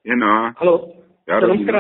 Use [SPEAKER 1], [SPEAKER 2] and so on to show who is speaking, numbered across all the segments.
[SPEAKER 1] ಏನು
[SPEAKER 2] ಹಲೋ
[SPEAKER 1] ಯಾರು
[SPEAKER 2] ಸರ್ ನಮಸ್ಕಾರ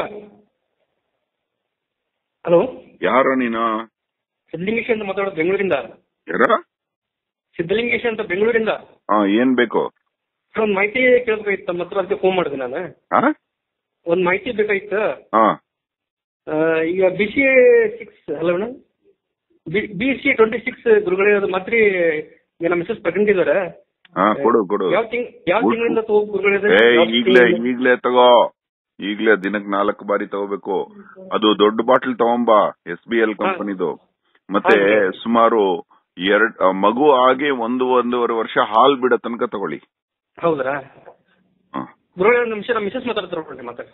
[SPEAKER 2] ಹಲೋ
[SPEAKER 1] ಯಾರು ನೀನು
[SPEAKER 2] ಸಿದ್ಧಲಿಂಗೇಶ್ ಅಂತ ಮಾತಾಡೋದು ಬೆಂಗಳೂರಿಂದ
[SPEAKER 1] ಯಾರ
[SPEAKER 2] ಸಿದ್ಧಲಿಂಗೇಶ್ ಅಂತ ಬೆಂಗಳೂರಿಂದ
[SPEAKER 1] ಹಾ ಏನ್ ಬೇಕು
[SPEAKER 2] ಸರ್ ಒಂದು ಮಾಹಿತಿ ಕೇಳಬೇಕಾಗಿತ್ತು ತಮ್ಮ ಹತ್ರ ಅದಕ್ಕೆ ಫೋನ್ ಮಾಡಿದೆ ನಾನು
[SPEAKER 1] ಹಾ
[SPEAKER 2] ಒಂದು ಮಾಹಿತಿ ಬೇಕಾಗಿತ್ತು
[SPEAKER 1] ಹಾ
[SPEAKER 2] ಆ, ಈಗ B C A six hello madam B C twenty six ಗುರುಗಳೇ ಅದು ಮಾತ್ರಿ ಈಗ ನಮ್ಮ ಮಿಸಸ್ ಪ್ರೆಗ್ನೆಂಟ್ ಇದ್ದಾರೆ
[SPEAKER 1] ಹಾ ಕೊಡು ಕೊಡು
[SPEAKER 2] ಯಾವ ತಿಂಗ್ ಯಾವ ತಿಂಗಳಿಂದ ತಗೋ ಗುರುಗಳೇ ಅದು?
[SPEAKER 1] ಏ
[SPEAKER 2] ಯಾವ
[SPEAKER 1] ಈಗ್ಲೇ
[SPEAKER 2] ತಿಂಗಳಿಂದ?
[SPEAKER 1] ಈಗ್ಲೇ ತಗೋ ಈಗ್ಲೇ ದಿನಕ್ ನಾಲ್ಕು ಬಾರಿ ತಗೋಬೇಕು ಅದು ದೊಡ್ಡ ಬಾಟಲ್ ತಗೊಂಬಾ ಎಸ್ ಬಿ ಎಲ್ ಕಂಪನಿದು ಮತ್ತೆ
[SPEAKER 2] ಹೌದು.
[SPEAKER 1] ಸುಮಾರು ಎರಡ್ ಆ, ಮಗು ಆಗಿ ಒಂದು ಒಂದೂವರೆ ವರ್ಷ ಹಾಲ್ ಬಿಡೋ ತನಕ ತಗೊಳ್ಳಿ
[SPEAKER 2] ಹೌದ್ರಾ
[SPEAKER 1] ಹಾ.
[SPEAKER 2] ಗುರುಗಳೇ ಒಂದು ನಿಮಿಷ ನಮ್ಮ ಮಿಸಸ್ ಮಾತಾಡ್ತಾರೆ ನೋಡ್ರಿ ಮಾತಾಡಿ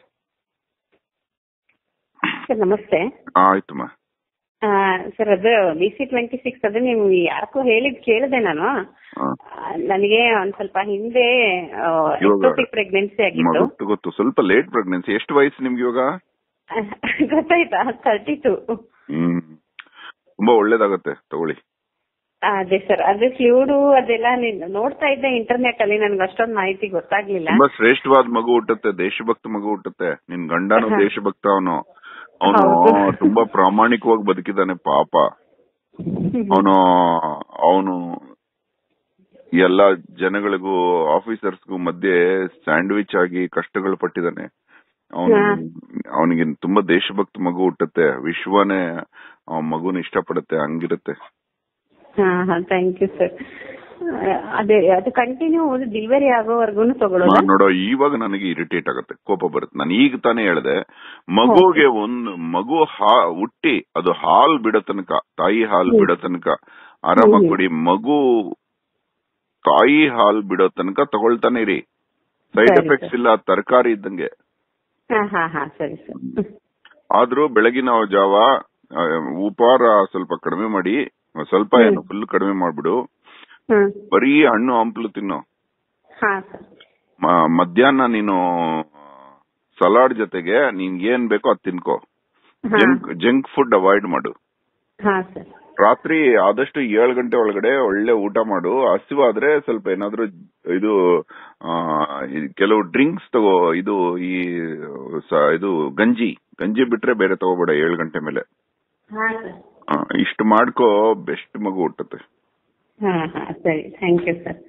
[SPEAKER 3] ಸರ್ ನಮಸ್ತೆ
[SPEAKER 1] ಆ, ಆಯ್ತಮ್ಮ
[SPEAKER 3] ಆ, ಸರ್ ಅದು ಬಿ ಸಿ ಟ್ವೆಂಟಿ ಸಿಕ್ಸ್ ಅದು ನೀವು ಯಾಕೋ ಹೇಳಿದ್ ಕೇಳಿದೆ ನಾನು
[SPEAKER 1] ಹಾ.
[SPEAKER 3] ಆ, ನನಗೆ ಒಂದ್ ಸ್ವಲ್ಪ ಹಿಂದೆ
[SPEAKER 1] ಇವಾಗ
[SPEAKER 3] ಪ್ರೆಗ್ನೆನ್ಸಿ ಆಗಿತ್ತು
[SPEAKER 1] ಗೊತ್ತು ಗೊತ್ತು ಸ್ವಲ್ಪ ಲೇಟ್ ಪ್ರೆಗ್ನೆನ್ಸಿ ಎಷ್ಟು ವಯಸ್ಸು ನಿಮ್ಗೆ ಇವಾಗ
[SPEAKER 3] ಗೊತ್ತಾಯ್ತಾ ತರ್ಟಿ ಟು
[SPEAKER 1] ಹ್ಮ್ ತುಂಬಾ ಒಳ್ಳೇದಾಗತ್ತೆ ತಗೊಳ್ಳಿ
[SPEAKER 3] ಅದೇ ಸರ್ ಅದೇ ಫ್ಲೂಡು ಅದೆಲ್ಲ ನೀನ್ ನೋಡ್ತಾ ಇದ್ದೆ ಇಂಟರ್ನೆಟ್ ಅಲ್ಲಿ ನನ್ಗೆ ಅಷ್ಟೊಂದು ಮಾಹಿತಿ ಗೊತ್ತಾಗ್ಲಿಲ್ಲ
[SPEAKER 1] ತುಂಬಾ ಶ್ರೇಷ್ಠವಾದ ಮಗು ಹುಟ್ಟುತ್ತೆ ದೇಶಭಕ್ತ ಮಗು ಹುಟ್ಟುತ್ತೆ ನಿನ್ ಗಂಡನು
[SPEAKER 3] ಹಾ.
[SPEAKER 1] ದೇಶಭಕ್ತ ಅವನು ಅವನು
[SPEAKER 3] ಹೌದು.
[SPEAKER 1] ತುಂಬಾ ಪ್ರಾಮಾಣಿಕವಾಗಿ ಬದುಕಿದ್ದಾನೆ ಪಾಪ ಅವನು ಅವನು ಎಲ್ಲ ಜನಗಳಿಗೂ ಆಫೀಸರ್ಸ್ಗೂ ಮಧ್ಯೆ ಸ್ಯಾಂಡ್ವಿಚ್ ಆಗಿ ಕಷ್ಟಗಳು ಪಟ್ಟಿದ್ದಾನೆ ಅವನು
[SPEAKER 3] ಹಾ.
[SPEAKER 1] ಅವನಿಗೆ ತುಂಬಾ ದೇಶಭಕ್ತ ಮಗು ಹುಟ್ಟುತ್ತೆ ವಿಶ್ವನೇ ಆ ಮಗುನ ಇಷ್ಟಪಡುತ್ತೆ ಹಂಗಿರುತ್ತೆ
[SPEAKER 3] ಹಾ ಹಾ ಥ್ಯಾಂಕ್ ಯು ಸರ್ ಅದೇ ಅದು ಕಂಟಿನ್ಯೂ ಡೆಲಿವರಿ ಆಗೋವರೆಗೂ ತಗೊಳ್ಳೋದು
[SPEAKER 1] ನಾನ್ ನೋಡೋ ಇವಾಗ ನನಗೆ ಇರಿಟೇಟ್ ಆಗುತ್ತೆ ಕೋಪ ಬರುತ್ತೆ ನಾನು ಈಗ ತಾನೇ ಹೇಳ್ದೆ ಮಗುಗೆ ಒಂದು ಮಗು ಹಾ ಹುಟ್ಟಿ ಅದು ಹಾಲ್ ಬಿಡೋ ತನಕ ತಾಯಿ ಹಾಲ್ ಬಿಡೋ ತನಕ ಆರಾಮಾಗಿ
[SPEAKER 3] ಹ್ಮ್.
[SPEAKER 1] ಕೊಡಿ ಮಗು ತಾಯಿ ಹಾಲ್ ಬಿಡೋ ತನಕ ತಗೊಳ್ತಾನೆ ಇರಿ ಸೈಡ್
[SPEAKER 3] ಸರಿ,
[SPEAKER 1] ಎಫೆಕ್ಟ್ಸ್
[SPEAKER 3] ಸರ್.
[SPEAKER 1] ಇಲ್ಲ ತರಕಾರಿ ಇದ್ದಂಗೆ
[SPEAKER 3] ಹಾ ಹಾ ಹಾ ಸರಿ ಸರ್
[SPEAKER 1] ಆದ್ರೂ ಬೆಳಗಿನ ಜಾವ ಆ, ಉಪಹಾರ ಸ್ವಲ್ಪ ಕಡಿಮೆ ಮಾಡಿ ಸ್ವಲ್ಪ
[SPEAKER 3] ಹ್ಮ್.
[SPEAKER 1] ಏನು ಫುಲ್ ಕಡಿಮೆ ಮಾಡ್ಬಿಡು
[SPEAKER 3] ಹ್ಮ್
[SPEAKER 1] ಬರೀ ಹಣ್ಣು ಹಂಪ್ಲು ತಿನ್ನು
[SPEAKER 3] ಹಾ ಸರ್
[SPEAKER 1] ಮ- ಮಧ್ಯಾಹ್ನ ನೀನು ಸಲಾಡ್ ಜೊತೆಗೆ ನಿನ್ಗೆ ಏನ್ ಬೇಕೋ ಅದ್ ತಿನ್ಕೋ
[SPEAKER 3] ಹಾ
[SPEAKER 1] ಜಂಕ್ ಜಂಕ್ ಫುಡ್ ಅವಾಯ್ಡ್ ಮಾಡು
[SPEAKER 3] ಹಾ ಸರ್
[SPEAKER 1] ರಾತ್ರಿ ಆದಷ್ಟು ಏಳು ಗಂಟೆ ಒಳಗಡೆ ಒಳ್ಳೆ ಊಟ ಮಾಡು ಹಸಿವಾದ್ರೆ ಸ್ವಲ್ಪ ಏನಾದ್ರೂ ಇದು ಆ, ಈ ಕೆಲವು ಡ್ರಿಂಕ್ಸ್ ತಗೋ ಇದು ಈ ಸ- ಇದು ಗಂಜಿ ಗಂಜಿ ಬಿಟ್ರೆ ಬೇರೆ ತಗೋಬೇಡ ಏಳು ಗಂಟೆ ಮೇಲೆ
[SPEAKER 3] ಹಾ ಸರ್
[SPEAKER 1] ಆ, ಇಷ್ಟು ಮಾಡ್ಕೋ ಬೆಸ್ಟ್ ಮಗು ಹುಟ್ಟುತ್ತೆ
[SPEAKER 3] ಹಾ ಹಾ ಸರಿ ಥ್ಯಾಂಕ್ ಯು ಸರ್